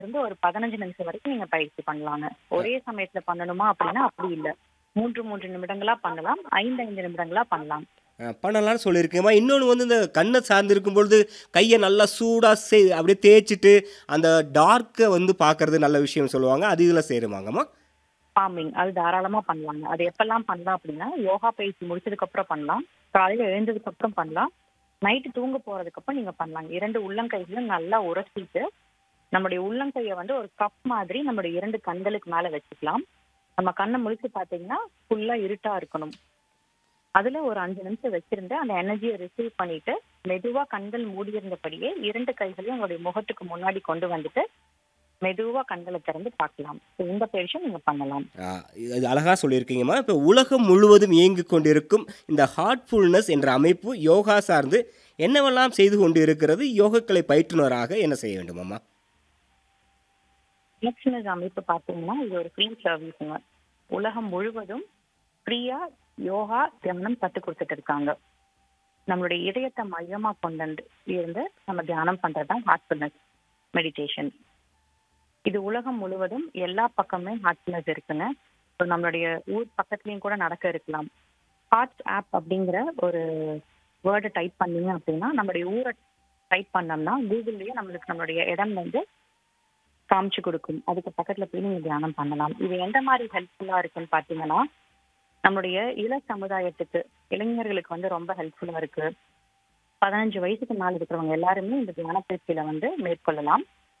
இருந்து ஒரு பதினஞ்சு நிமிஷம் வரைக்கும் நீங்க பயிற்சி பண்ணலாங்க ஒரே சமயத்துல பண்ணணுமா அப்படின்னா அப்படி இல்ல மூன்று மூன்று நிமிடங்களா பண்ணலாம் ஐந்து ஐந்து நிமிடங்களா பண்ணலாம் அஹ் பண்ணலாம்னு சொல்லியிருக்கேம்மா இன்னொன்று வந்து இந்த கண்ணை சார்ந்திருக்கும் பொழுது கையை நல்லா சூடாக சே அப்படியே தேய்ச்சிட்டு அந்த டார்க்கை வந்து பார்க்கறது நல்ல விஷயம் சொல்லுவாங்க அது இதில் சேருவாங்கம்மா பாம்பிங் அது தாராளமா பண்ணலாங்க அது எப்பெல்லாம் பண்ணலாம் அப்படின்னா யோகா பயிற்சி முடிச்சதுக்கு அப்புறம் பண்ணலாம் காலையில எழுந்ததுக்கு அப்புறம் பண்ணலாம் நைட்டு தூங்க போறதுக்கு அப்புறம் நீங்க பண்ணலாம் இரண்டு உள்ளங்கைகளும் நல்லா உரசிட்டு நம்முடைய உள்ளங்கையை வந்து ஒரு கப் மாதிரி நம்முடைய இரண்டு கண்களுக்கு மேல வச்சுக்கலாம் நம்ம கண்ணை முழிச்சு பாத்தீங்கன்னா ஃபுல்லா இருட்டா இருக்கணும் அதுல ஒரு அஞ்சு நிமிஷம் வச்சிருந்து அந்த எனர்ஜியை ரிசீவ் பண்ணிட்டு மெதுவா கண்கள் மூடியிருந்தபடியே இரண்டு கைகளையும் உங்களுடைய முகத்துக்கு முன்னாடி கொண்டு வந்துட்டு மெதுவா கண்களை திறந்து பார்க்கலாம் So, இந்த பயிற்சியும் நீங்க பண்ணலாம் அஹ் இது அழகாக சொல்லியிருக்கீங்கம்மா இப்போ உலகம் முழுவதும் இயங்கிக் கொண்டிருக்கும் இந்த ஹார்ட்ஃபுல்னஸ் என்ற அமைப்பு யோகா சார்ந்து என்னவெல்லாம் செய்து கொண்டு இருக்கிறது யோகக்கலை பயிற்றுனராக என்ன செய்ய வேண்டுமாம்மா எலக்ஷனஸ் அமைப்பு பார்த்தீங்கன்னா இது ஒரு ஃப்ரீ சர்வீஸுங்க உலகம் முழுவதும் ஃப்ரீயா யோகா தியானம் கற்றுக் கொடுத்துட்டு இருக்காங்க நம்மளுடைய இதயத்தை மையமா கொண்டு இருந்து நம்ம தியானம் பண்றதுதான் ஹார்ட்ஃபுல்னஸ் மெடிடேஷன் இது உலகம் முழுவதும் எல்லா பக்கமே ஹார்ட்ஃபுல்னஸ் இருக்குங்க இப்போ நம்மளுடைய ஊர் பக்கத்துலயும் கூட நடக்க இருக்கலாம் ஹார்ட் ஆப் அப்படிங்கிற ஒரு வேர்டை டைப் பண்ணீங்க அப்படின்னா நம்மளுடைய ஊரை டைப் பண்ணோம்னா கூகுள்லயே நம்மளுக்கு நம்மளுடைய இடம் வந்து காமிச்சு கொடுக்கும் அதுக்கு பக்கத்துல போய் நீங்க தியானம் பண்ணலாம் இது எந்த மாதிரி ஹெல்ப்ஃபுல்லா இருக்குன்னு பாத்தீங்கன்னா நம்மளுடைய இள சமுதாயத்துக்கு இளைஞர்களுக்கு வந்து ரொம்ப ஹெல்ப்ஃபுல்லா இருக்கு பதினஞ்சு வயசுக்கு மேல இருக்கிறவங்க எல்லாருமே இந்த தியான பயிற்சியில வந்து மேற்கொள்ளலாம்